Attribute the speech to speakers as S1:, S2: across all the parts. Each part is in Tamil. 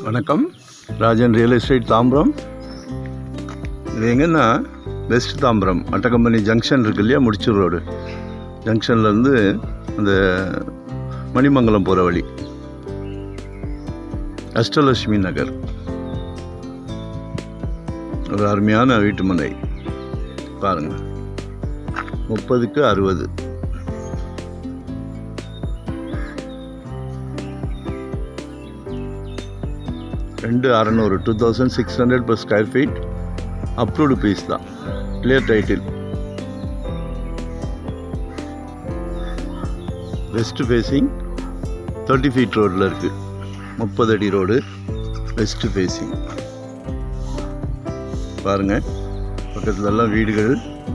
S1: வணக்கம் ராஜன் ரியல் எஸ்டேட் தாம்பரம் இது எங்கன்னா வெஸ்ட் தாம்பரம் அட்டகம்பெனி ஜங்ஷன் இருக்கு இல்லையா முடிச்சூர் ரோடு ஜங்ஷன்லேருந்து அந்த மணிமங்கலம் போகிற வழி அஷ்டலட்சுமி நகர் ஒரு அருமையான வீட்டு மனை பாருங்கள் முப்பதுக்கு அறுபது ரெண்டு அறநூறு two thousand six hundred per square feet approved piece தான் clear title west facing thirty feet ரோடில் இருக்குது முப்பது அடி ரோடு வெஸ்ட் ஃபேஸிங் பாருங்கள் பக்கத்துலலாம் வீடுகள்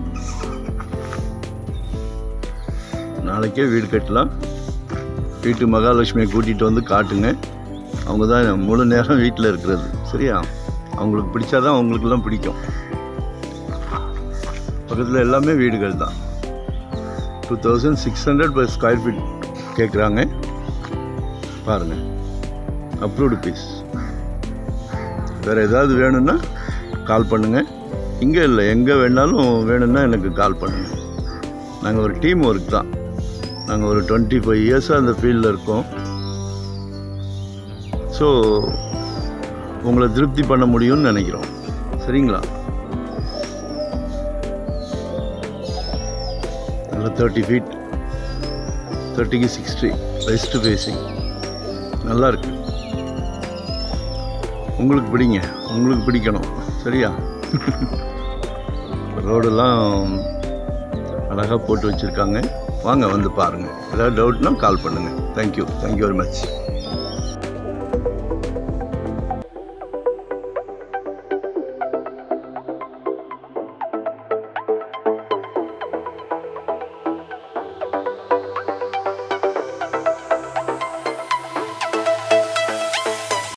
S1: நாளைக்கே வீடு கட்டலாம் வீட்டு மகாலட்சுமியை கூட்டிகிட்டு வந்து காட்டுங்க அவங்க தான் முழு நேரம் வீட்டில் இருக்கிறது சரியா அவங்களுக்கு பிடிச்சாதான் அவங்களுக்கெல்லாம் பிடிக்கும் பக்கத்தில் எல்லாமே வீடுகள் தான் two thousand six hundred per square feet கேட்குறாங்க பாருங்கள் அப்ரூவ்டு பீஸ் வேறு ஏதாவது வேணும்னா கால் பண்ணுங்கள் இங்கே இல்லை எங்கே வேணாலும் வேணும்னா எனக்கு கால் பண்ணுங்கள் நாங்கள் ஒரு டீம் ஒர்க் தான் நாங்கள் ஒரு டுவெண்ட்டி ஃபைவ் இயர்ஸாக அந்த ஃபீல்டில் இருக்கோம் ஸோ உங்களை திருப்தி பண்ண முடியும்னு நினைக்கிறோம் சரிங்களா நல்ல தேர்ட்டி ஃபீட் தேர்ட்டிக்கு சிக்ஸ்டி வெஸ்ட் ஃபேஸிங் நல்லா இருக்கு உங்களுக்கு பிடிங்க உங்களுக்கு பிடிக்கணும் சரியா ரோடெல்லாம் அழகாக போட்டு வச்சுருக்காங்க வாங்க வந்து பாருங்கள் ஏதாவது டவுட்னா கால் பண்ணுங்கள் தேங்க்யூ தேங்க்யூ வெரி மச்